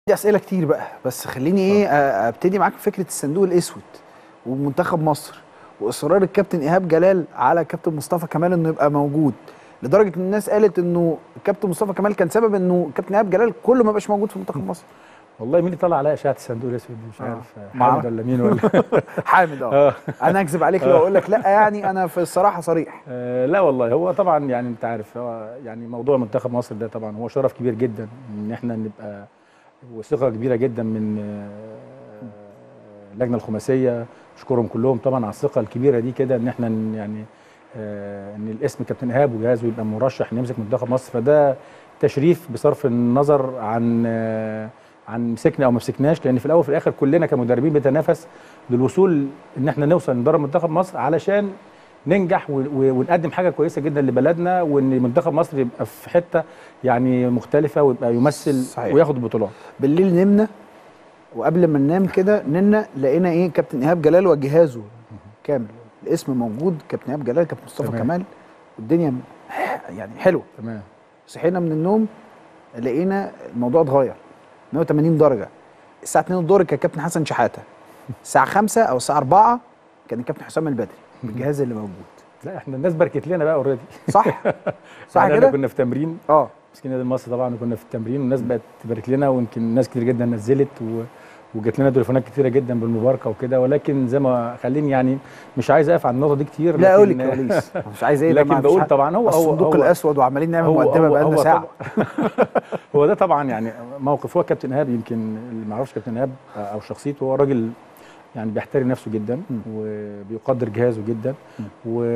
دي اسئله كتير بقى بس خليني ايه آه، ابتدي معاك بفكره الصندوق الاسود ومنتخب مصر واصرار الكابتن ايهاب جلال على كابتن مصطفى كمال انه يبقى موجود لدرجه ان الناس قالت انه الكابتن مصطفى كمال كان سبب انه كابتن ايهاب جلال كله ما بقاش موجود في منتخب مصر والله مين اللي طلع عليا اشاعه الصندوق الاسود دي مش آه. عارف ما حامد أعرف. ولا مين ولا حامد اه انا اكذب عليك لو اقول لك لا يعني انا في الصراحه صريح آه، لا والله هو طبعا يعني انت عارف هو يعني موضوع منتخب مصر ده طبعا هو شرف كبير جدا ان احنا نبقى وثقه كبيره جدا من آه، اللجنه الخماسيه اشكرهم كلهم طبعا على الثقه الكبيره دي كده ان احنا ن- يعني آه، ان الاسم كابتن ايهاب وجهازه يبقى مرشح إنه يمسك منتخب مصر فده تشريف بصرف النظر عن آه، عن مسكنا او ما مسكناش لان في الاول وفي الاخر كلنا كمدربين بنتنافس للوصول ان احنا نوصل ندرب منتخب مصر علشان ننجح و- و- ونقدم حاجه كويسه جدا لبلدنا وان منتخب مصر يبقى في حته يعني مختلفه ويبقى يمثل صحيح. وياخد البطولات بالليل نمنا وقبل ما ننام كده نمنا لقينا ايه كابتن ايهاب جلال وجهازه كامل الاسم موجود كابتن ايهاب جلال كابتن مصطفى تمام. كمال والدنيا م- يعني حلوه تمام صحينا من النوم لقينا الموضوع اتغير 180 درجه الساعه 2 الظهر كان كابتن حسن شحاته الساعه 5 او الساعه 4 كان الكابتن حسام البدري بالجهاز اللي موجود لا احنا الناس باركت لنا بقى اوريدي صح صح يعني كده احنا كنا في تمرين اه مسكين نادي مصر طبعا كنا في التمرين والناس بقت تبارك لنا ويمكن ناس كتير جدا نزلت و... وجات لنا تليفونات كتيره جدا بالمباركه وكده ولكن زي ما خليني يعني مش عايز اقف على النقطه دي كتير لا قول لكن- الكواليس مش عايز ايه ده لكن ما فيش بقول حد. طبعا هو هو الصندوق هو الاسود وعمالين نعمل هو مقدمه هو بقالنا هو ساعه طبعا هو ده طبعا يعني موقف هو كابتن ايهاب يمكن اللي ما يعرفش كابتن ايهاب او شخصيته هو راجل يعني بيحترم نفسه جدا م. وبيقدر جهازه جدا م.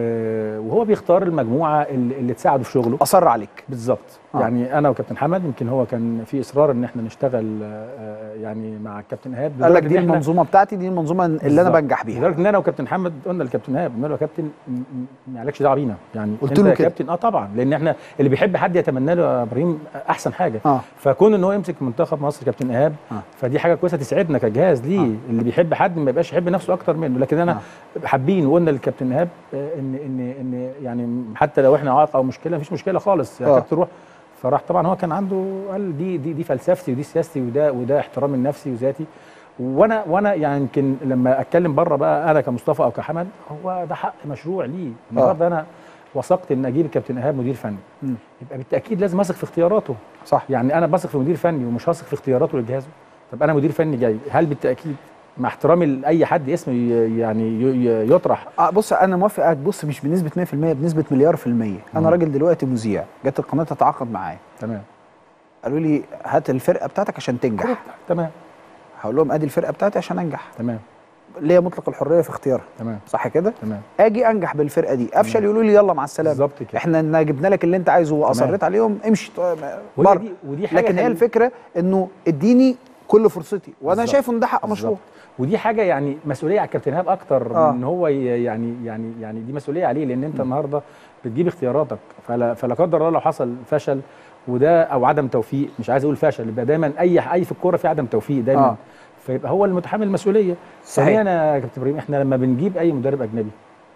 و- وهو بيختار المجموعه اللي اللي تساعده في شغله اصر عليك بالظبط آه. يعني انا وكابتن حمد يمكن هو كان في اصرار ان احنا نشتغل آه، يعني مع الكابتن ايهاب قال لك لدرجة دي إن إحنا- المنظومه بتاعتي دي المنظومه اللي انا بالظبط. بنجح بيها لدرجه ان انا وكابتن حمد قلنا لكابتن ايهاب قلنا له يا كابتن م- م- مالكش دعوه بينا يعني قلت انت له يا كده. كابتن اه طبعا لان احنا اللي بيحب حد يتمنى له يا ابراهيم احسن حاجه اه فكون ان هو يمسك منتخب مصر كابتن ايهاب آه. فدي حاجه كويسه تسعدنا كجهاز ليه آه. اللي بيحب حد ما يبقاش يحب نفسه اكتر منه لكن انا حابين وقلنا للكابتن ايهاب آه، ان ان ان يعني حتى لو احنا عائق او مشكله مفيش مشكله خالص يا آه. كابتن روح فراح طبعا هو كان عنده قال دي دي دي فلسفتي ودي سياستي وده وده احترامي لنفسي وذاتي وانا وانا يعني يمكن لما اتكلم بره بقى انا كمصطفى او كحمد هو ده حق مشروع ليه النهارده انا وثقت ان اجيب الكابتن ايهاب مدير فني مم. يبقى بالتاكيد لازم اثق في اختياراته صح يعني انا بثق في مدير فني ومش هثق في اختياراته لجهازه طب انا مدير فني جاي هل بالتاكيد مع احترامي لاي حد اسمه ي- يعني ي- ي- يطرح آه بص انا موافقك بص مش بنسبه 100% بنسبه مليار في الميه انا مم. راجل دلوقتي مذيع جت القناه تتعاقد معايا تمام قالوا لي هات الفرقه بتاعتك عشان تنجح تمام هقول لهم ادي الفرقه بتاعتي عشان انجح تمام ليا مطلق الحريه في اختيارها تمام صح كده تمام اجي انجح بالفرقه دي افشل يقولوا لي يلا مع السلامه بالظبط كده احنا إن جبنا لك اللي انت عايزه واصريت عليهم امشي طيب، ودي بره دي ودي حاجه لكن هي خلي- الفكره انه اديني كل فرصتي وانا بالظبط. شايف ان ده حق بالظبط. مشروع ودي حاجه يعني مسؤوليه على الكابتن ايهاب اكتر آه. من ان هو ي- يعني يعني يعني دي مسؤوليه عليه لان انت النهارده بتجيب اختياراتك فلا فلا قدر الله لو حصل فشل وده او عدم توفيق مش عايز اقول فشل يبقى دايما اي اي في الكوره في عدم توفيق دايما آه. آه. فيبقى هو المتحمل المسؤوليه صحيح. ثانيا يا كابتن ابراهيم احنا لما بنجيب اي مدرب اجنبي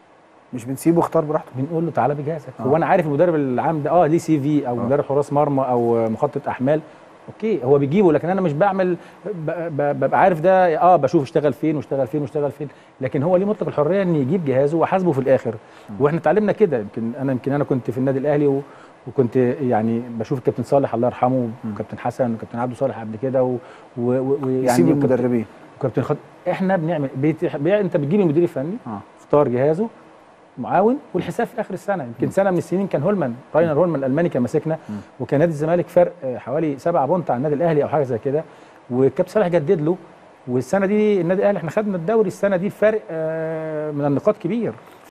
مش بنسيبه يختار براحته بنقول له تعالى بجهازك آه. هو انا عارف المدرب العام ده اه ليه سي في او آه. مدرب حراس مرمى او مخطط احمال اوكي هو بيجيبه لكن انا مش بعمل ب- ب- ببقى عارف ده اه بشوف اشتغل فين واشتغل فين واشتغل فين لكن هو ليه مطلق الحريه ان يجيب جهازه وحاسبه في الاخر واحنا اتعلمنا كده يمكن انا يمكن انا كنت في النادي الاهلي و وكنت يعني بشوف الكابتن صالح الله يرحمه وكابتن حسن وكابتن عبده صالح قبل كده و- و- و- ويعني يسيب وكابتن- المدربين وكابتن خط... احنا بنعمل بيت... بي... انت بتجيب المدير الفني اه اختار جهازه معاون والحساب في اخر السنه يمكن سنه من السنين كان هولمان راينر هولمان الالماني كان ماسكنا وكان نادي الزمالك فرق آه، حوالي سبعة بونت عن النادي الاهلي او حاجه زي كده والكابتن صالح جدد له والسنه دي النادي الاهلي احنا خدنا الدوري السنه دي فرق آه، من النقاط كبير